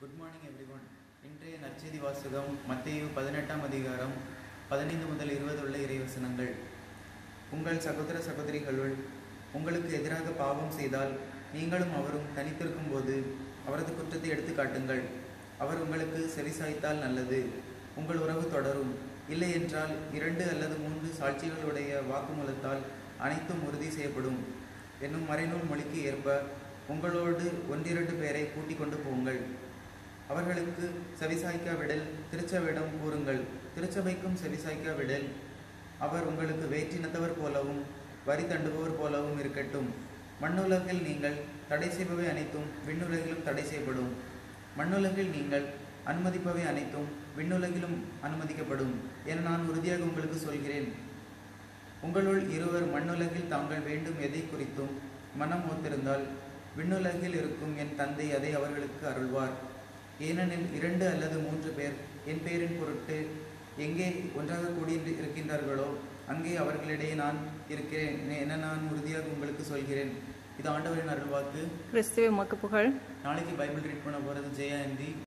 good morning everyone இன்றைய நற்செய்தி வாசகம் மத்தேயு பதினெட்டாம் அதிகாரம் பதினைந்து முதல் இருபது உள்ள இறைவசனங்கள் உங்கள் சகோதர சகோதரிகளுள் உங்களுக்கு எதிராக பாவம் செய்தால் நீங்களும் அவரும் தனித்திருக்கும் போது அவரது குற்றத்தை எடுத்து காட்டுங்கள் அவர் உங்களுக்கு செவிசாய்த்தால் நல்லது உங்கள் உறவு தொடரும் இல்லை என்றால் இரண்டு அல்லது மூன்று சாட்சிகளுடைய வாக்குமூலத்தால் அனைத்தும் உறுதி செய்யப்படும் என்னும் மறைநூல் மொழிக்கு ஏற்ப உங்களோடு ஒன்றிரண்டு பேரை கூட்டிக் கொண்டு போங்கள் அவர்களுக்கு செவிசாய்க்காவிடல் திருச்சபையிடம் கூறுங்கள் திருச்சபைக்கும் செவிசாய்க்காவிடல் அவர் உங்களுக்கு வேற்றினத்தவர் போலவும் வரி தண்டுபவர் போலவும் இருக்கட்டும் மண்ணுலகில் நீங்கள் தடை செய்பவை அனைத்தும் விண்ணுலகிலும் தடை செய்யப்படும் மண்ணுலகில் நீங்கள் அனுமதிப்பவை அனைத்தும் விண்ணுலகிலும் அனுமதிக்கப்படும் என நான் உறுதியாக உங்களுக்கு சொல்கிறேன் உங்களுள் இருவர் மண்ணுலகில் தாங்கள் வேண்டும் எதை குறித்தும் மனம் ஒத்திருந்தால் விண்ணுலகில் இருக்கும் என் தந்தை அதை அவர்களுக்கு அருள்வார் ஏனெனில் இரண்டு அல்லது மூன்று பேர் என் பெயரின் பொருட்டு எங்கே ஒன்றாக கூடி இருக்கின்றார்களோ அங்கே அவர்களிடையே நான் இருக்கிறேன் என நான் உறுதியாக உங்களுக்கு சொல்கிறேன் இது ஆண்டவரின் அருள்வாக்கு கிறிஸ்துவே உமக்கு புகழ் நாளைக்கு பைபிள் ரீட் பண்ண போகிறது ஜெயா ஹிந்தி